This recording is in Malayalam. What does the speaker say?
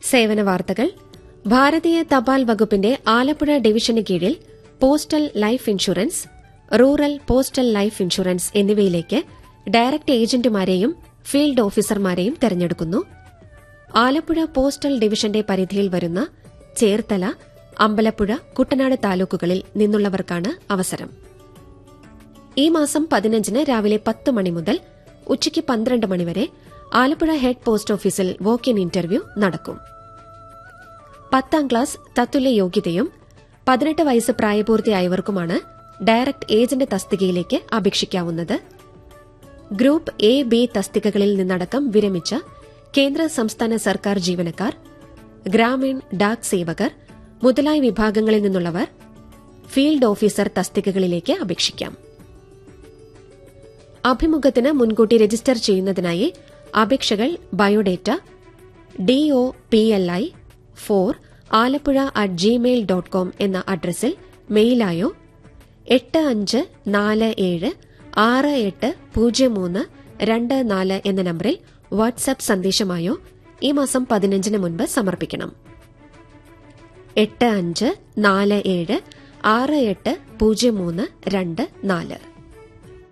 സേവന വാർത്തകൾ ഭാരതീയ തപാൽ വകുപ്പിന്റെ ആലപ്പുഴ ഡിവിഷന് കീഴിൽ postal life insurance rural postal life insurance എന്നിവയിലേക്ക് ഡയറക്ട് ഏജന്റുമാരെയും ഫീൽഡ് ഓഫീസർമാരെയും തെരഞ്ഞെടുക്കുന്നു ആലപ്പുഴ പോസ്റ്റൽ ഡിവിഷന്റെ പരിധിയിൽ വരുന്ന ചേർത്തല അമ്പലപ്പുഴ കുട്ടനാട് താലൂക്കുകളിൽ നിന്നുള്ളവർക്കാണ് അവസരം ഈ മാസം പതിനഞ്ചിന് രാവിലെ പത്ത് മണി മുതൽ ഉച്ചയ്ക്ക് പന്ത്രണ്ട് മണിവരെ ആലപ്പുഴ ഹെഡ് പോസ്റ്റ് ഓഫീസിൽ വോക്ക് ഇൻ ഇന്റർവ്യൂ നടക്കും പത്താം ക്ലാസ് തത്തുല്യ യോഗ്യതയും പതിനെട്ട് വയസ്സ് പ്രായപൂർത്തിയായവർക്കുമാണ് ഡയറക്ട് ഏജന്റ് തസ്തികയിലേക്ക് അപേക്ഷിക്കാവുന്നത് ഗ്രൂപ്പ് എ ബി തസ്തികകളിൽ നിന്നടക്കം വിരമിച്ച കേന്ദ്ര സംസ്ഥാന സർക്കാർ ജീവനക്കാർ ഗ്രാമീൺ ഡാക് സേവകർ മുതലായ വിഭാഗങ്ങളിൽ നിന്നുള്ളവർ ഫീൽഡ് ഓഫീസർ തസ്തികകളിലേക്ക് അപേക്ഷിക്കാം അഭിമുഖത്തിന് മുൻകൂട്ടി രജിസ്റ്റർ ചെയ്യുന്നതിനായി അപേക്ഷകൾ biodata D O P L I four Alappuzha at Gmail dot com എന്ന അഡ്രസ്സിൽ മെയിലായോ എട്ട് അഞ്ച് നാല് ഏഴ് ആറ് എട്ട് പൂജ്യം മൂന്ന് രണ്ട് നാല് എന്ന നമ്പറിൽ വാട്സാപ്പ് സന്ദേശമായോ ഈ മാസം പതിനഞ്ചിന് മുൻപ് സമർപ്പിക്കണം എട്ട് അഞ്ച് നാല് ഏഴ് ആറ് എട്ട് പൂജ്യം മൂന്ന് രണ്ട് നാല്